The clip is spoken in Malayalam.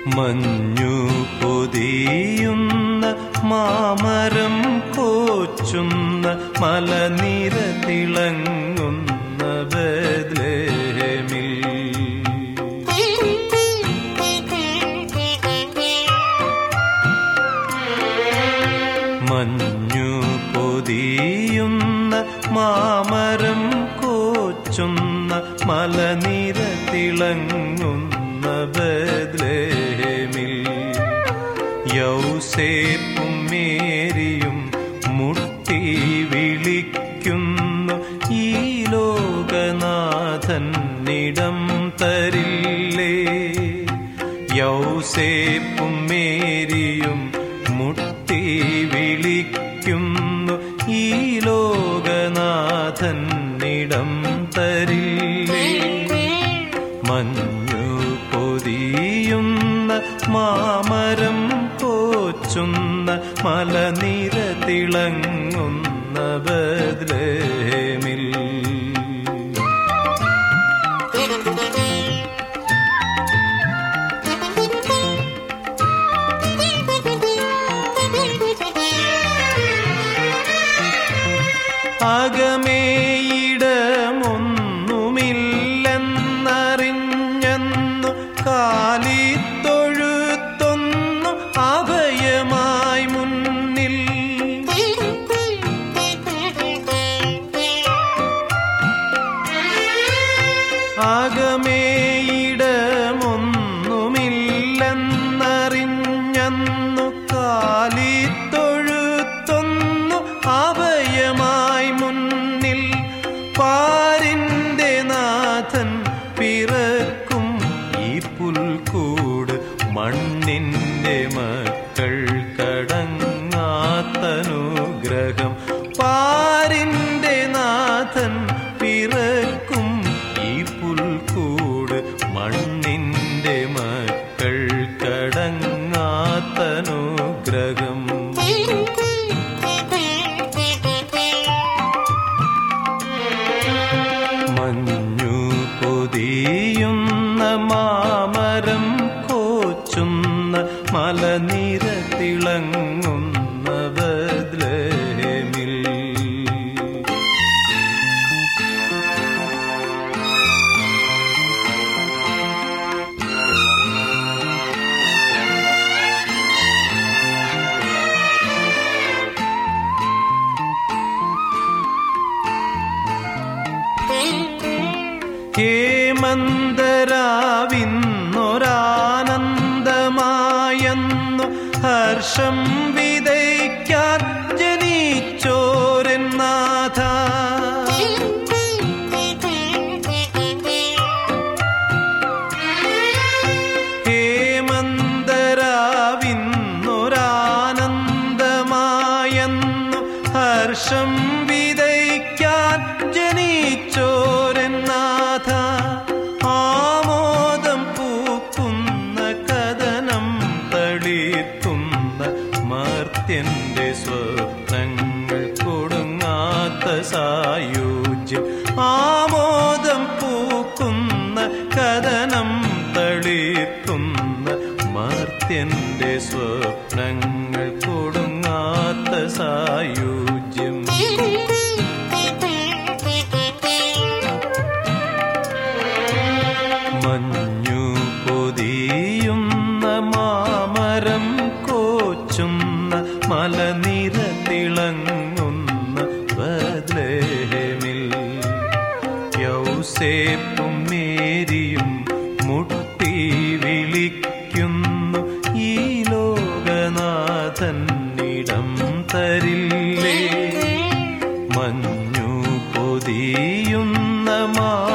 മഞ്ഞു പൊതിയുന്ന മാമരം കോച്ചുന്ന മലനിര തിളങ്ങുന്ന ബദ്ലേമിൽ മഞ്ഞു പൊതിയുന്ന മാമരം കോച്ചുന്ന മലനിര തിളങ്ങുന്ന ബദ്ലേമിൽ യൗസേപ്പും മേരിയും മുട്ടി വിളിക്കുന്നു ഈ ലോകനാഥന്നിടം തരില്ലേ യൗസേപ്പും മേരിയും മുട്ടി വിളിക്കുന്നു ഈ ലോകനാഥന്നിടം തരില്ലേ മഞ്ഞു പൊതിയുന്ന മാമരം കോച്ചുന്ന മലനിര തിളങ്ങുന്ന ബദ്ലേമിൽ അകമേയിടമൊന്നുമില്ലെന്നറിഞ്ഞെന്നു കാലിത്തൊഴുത്തൊന്നു അഭയമായി മുന്നിൽ അകമേയിടമൊന്നുമില്ലെന്നറിഞ്ഞെന്നു കാലിത്തൊഴുത്തൊന്നു അഭയമായി മുന്നിൽ പാരിന്റെ നാഥൻ പിറക്കും ഈ പുൽക്കൂട് മണ്ണിന്റെ മക്കൾ കടങ്ങാത്തനുഗ്രഹം പാരിന്റെ നാഥൻ പിറക്കും ഈ പുൽക്കൂട് മണ്ണിന്റെ മക്കൾ കടങ്ങാത്തനുഗ്രഹം മഞ്ഞു പൊതിയുന്ന മാമരം കോച്ചുന്ന മലനിര തിളങ്ങുന്ന ബദ്ലേമിൽ ഹേമന്തരാവിന്നൊരാനന്ദമായെന്നു ഹർഷം വിതയ്ക്കാൻ ജനിച്ചോരൻ നാഥ ഹേമന്തരാവിന്നൊരാനന്ദമായെന്നു ഹർഷം വിതയ്ക്കാൻ ജനിച്ചോരൻ നാഥ ആമോദം പൂക്കുന്ന കഥനം തളിർക്കുന്ന മർത്യന്റെ സ്വപ്നങ്ങൾ കൊടുങ്ങാത്ത സായുജ്യം ആമോദം പൂക്കുന്ന കഥനം തളിർക്കുന്ന മർത്യന്റെ സ്വപ്നങ്ങൾ കൊടുങ്ങാത്ത സായുജ്യം മഞ്ഞു പൊതിയുന്ന മാമരം കോച്ചുന്ന മലനിര തിളങ്ങുന്ന ബദ്ലേമിൽ യൗസേപ്പും മേരിയും മുട്ടി വിളിക്കുന്നു ഈ ലോകനാഥന്നിടം തരില്ലേ മഞ്ഞു പൊതിയുന്ന മാ